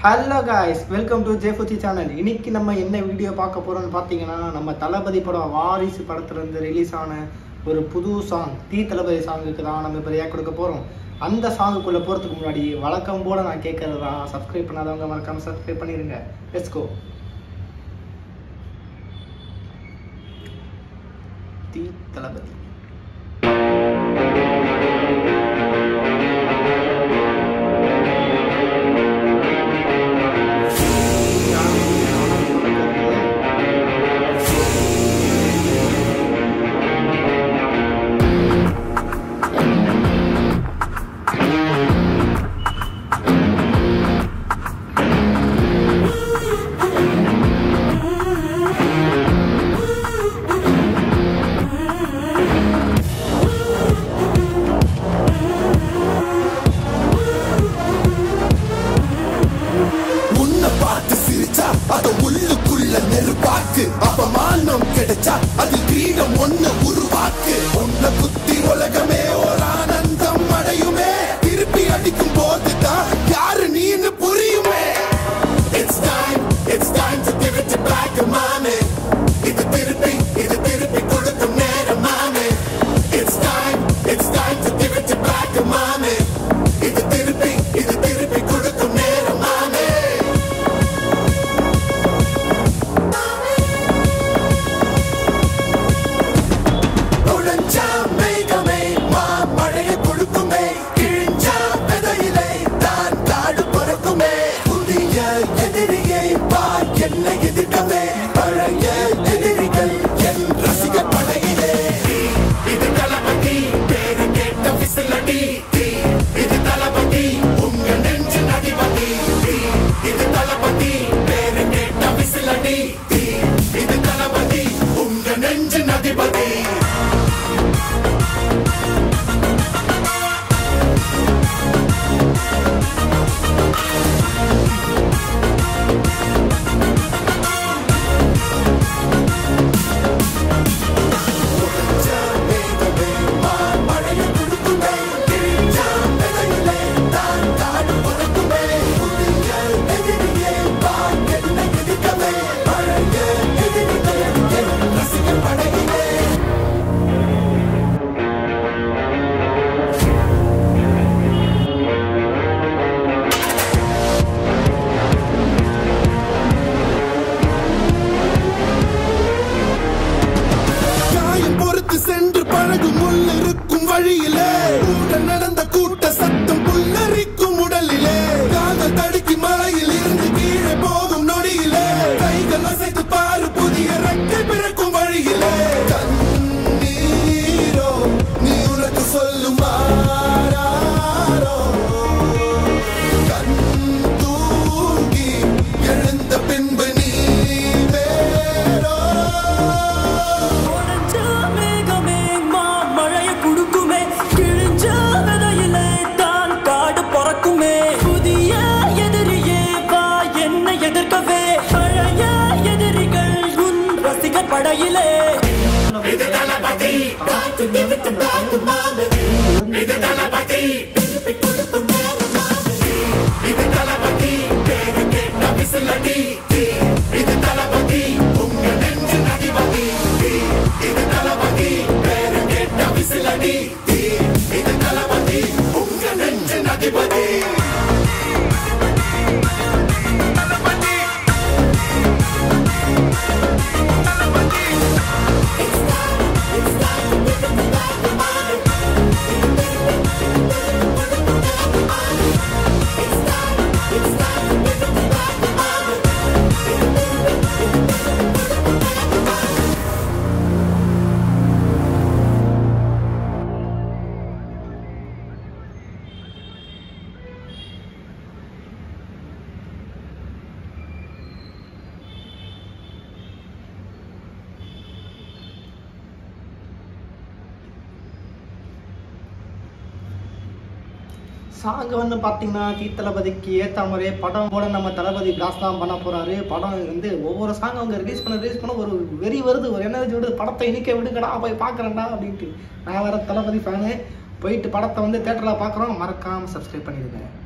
hello guys welcome to ஜேஃபுச்சி channel இன்னைக்கு நம்ம என்ன வீடியோ பார்க்க போறோம்னு பார்த்தீங்கன்னா நம்ம தளபதி படம் வாரிசு படத்துல இருந்து ரிலீஸ் ஆன ஒரு புது சாங் தீ தளபதி சாங்குக்கு தான் நம்ம இப்போ ரியாக்ட் கொடுக்க போறோம் அந்த சாங்குக்குள்ள போறதுக்கு முன்னாடி வழக்கம் போல நான் கேட்கறது தான் சப்ஸ்கிரைப் பண்ணாதவங்க மறக்காம சப்ஸ்கிரைப் பண்ணிருங்க லெட்ஸ் கோ தீ தளபதி உன்னை பார்த்து சிரிச்சா அத உள்ளுக்குள்ள நெருப்பாக்கு அப்பமானம் கிடைச்சா அது கிரீடம் ஒண்ணு உருவாக்கு உன்னை குத்தி உலகமே ஒரு ஆனந்தம் அடையுமே திருப்பி அடிக்கும் போதுதான் யாரு நீன்னு புரியுமே It's time, it's time to give it to back, மாமே இது திருப்பி இது திருப்பி கொடுக்கும் நேரம் மாமே It's time, it's time to give it to back, மாமே இது திருப்பி இது திருப்பி கொடுக்கும் நேரம் மாமே நுழைஞ்சா மேகமே மாமழையை கொடுக்குமே கிழிஞ்சா விதையிலே தான் காடு பிறக்குமே புதிய எதிரியை வா என்ன எதிர்க்கவே பழைய எதிரிகள் என் ரசிக படையிலே இது தளபதி பேரு கேட்ட விசிலடி இது தளபதி உங்க நெஞ்சு நடிபதி இது தளபதி பேரு கேட்ட விசிலடி இது தளபதி உங்க நெஞ்சு நதிபதி காயம் பொறுத்து சென்று பழகும் முள் இருக்கும் வழியிலே கூட நடந்த கூட்ட சத்தம் புல்லரிக்கும் உடலிலே காதல் தடுக்கி மலையில் இருந்து கீழே போகும் நொடியிலே கைகள் அசைத்து பாரு புதிய ரெக்கை பிறக்கும் வழியிலே கண்ணீரோ நீ உனக்கு சொல்லும் ஆராரோ கண் தூங்கி எழுந்த பின்பு நீ வேறோ உடைஞ்ச மேகமே மாமழைய குடுக்குமே கிழிஞ்ச விதையிலே தான் காடு பறக்குமே புதிய எதிரியே வா என்ன எதிர்க்கவே பழைய எதிரிகள் உன் ரசிகர் படையிலே இது தளபதி காத்து நிமித்து பாக்கு மாமி இது தளபதி திருப்பி கொடுக்கும் நேரம் மாமி இது தளபதி பேரு கேட்ட விசிலடி இது தளபதி உங்க நெஞ்சு நதிபதி இது தளபதி பேரு கேட்ட விசிலடி இது தளபதி உங்க நெஞ்சு நதிபதி சாங் வந்து பார்த்தீங்கன்னா தீ தளபதிக்கு ஏற்ற மாதிரியே படம் கூட நம்ம தளபதி பிளாஸ் தான் பண்ண போறாரு படம் வந்து ஒவ்வொரு சாங் அவங்க ரிலீஸ் பண்ண ரிலீஸ் பண்ண ஒரு வெறி வருது ஒரு எனர்ஜி வருது படத்தை இனிக்க விடுங்கடா போய் பார்க்குறேன்டா அப்படின்ட்டு நான் வேற தளபதி ஃபேனு போயிட்டு படத்தை வந்து தேட்டரில் பார்க்குறோம் மறக்காம சப்ஸ்கிரைப் பண்ணிடுங்க